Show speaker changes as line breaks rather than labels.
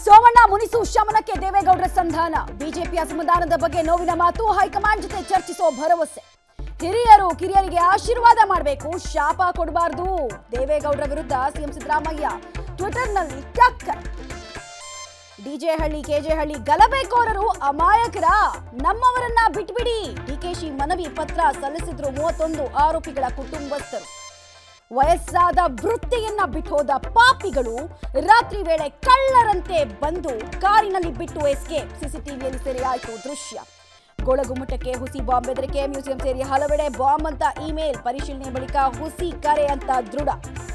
ಸೋಮಣ್ಣ ಮುನಿಸು ಶಮನಕ್ಕೆ ದೇವೇಗೌಡರ ಸಂಧಾನ ಬಿಜೆಪಿ ಅಸಮಾಧಾನದ ಬಗ್ಗೆ ನೋವಿನ ಮಾತು ಹೈಕಮಾಂಡ್ ಜೊತೆ ಚರ್ಚಿಸೋ ಭರವಸೆ ಹಿರಿಯರು ಕಿರಿಯರಿಗೆ ಆಶೀರ್ವಾದ ಮಾಡಬೇಕು ಶಾಪ ಕೊಡಬಾರ್ದು ದೇವೇಗೌಡರ ವಿರುದ್ಧ ಸಿಎಂ ಸಿದ್ದರಾಮಯ್ಯ ಟ್ವಿಟರ್ನಲ್ಲಿ ಟಕ್ಕರ್ ಡಿಜೆ ಹಳ್ಳಿ ಕೆಜೆ ಹಳ್ಳಿ ಗಲಭೆಕೋರರು ಅಮಾಯಕರ ನಮ್ಮವರನ್ನ ಬಿಟ್ಬಿಡಿ ಡಿಕೆಶಿ ಮನವಿ ಪತ್ರ ಸಲ್ಲಿಸಿದ್ರು ಮೂವತ್ತೊಂದು ಆರೋಪಿಗಳ ಕುಟುಂಬಸ್ಥರು ವಯಸ್ಸಾದ ವೃತ್ತಿಯನ್ನ ಬಿಟ್ಟೋದ ಪಾಪಿಗಳು ರಾತ್ರಿ ವೇಳೆ ಕಳ್ಳರಂತೆ ಬಂದು ಕಾರಿನಲ್ಲಿ ಬಿಟ್ಟು ಎಸ್ಕೇಪ್ ಸಿಸಿಟಿವಿಯಲ್ಲಿ ಸೆರೆಯಾಯಿತು ದೃಶ್ಯ ಗೊಳಗುಮಠಕ್ಕೆ ಹುಸಿ ಬಾಂಬ್ ಬೆದರಿಕೆ ಮ್ಯೂಸಿಯಂ ಸೇರಿ ಹಲವೆಡೆ ಬಾಂಬ್ ಅಂತ ಇಮೇಲ್ ಪರಿಶೀಲನೆ ಬಳಿಕ ಹುಸಿ ಕರೆ ಅಂತ ದೃಢ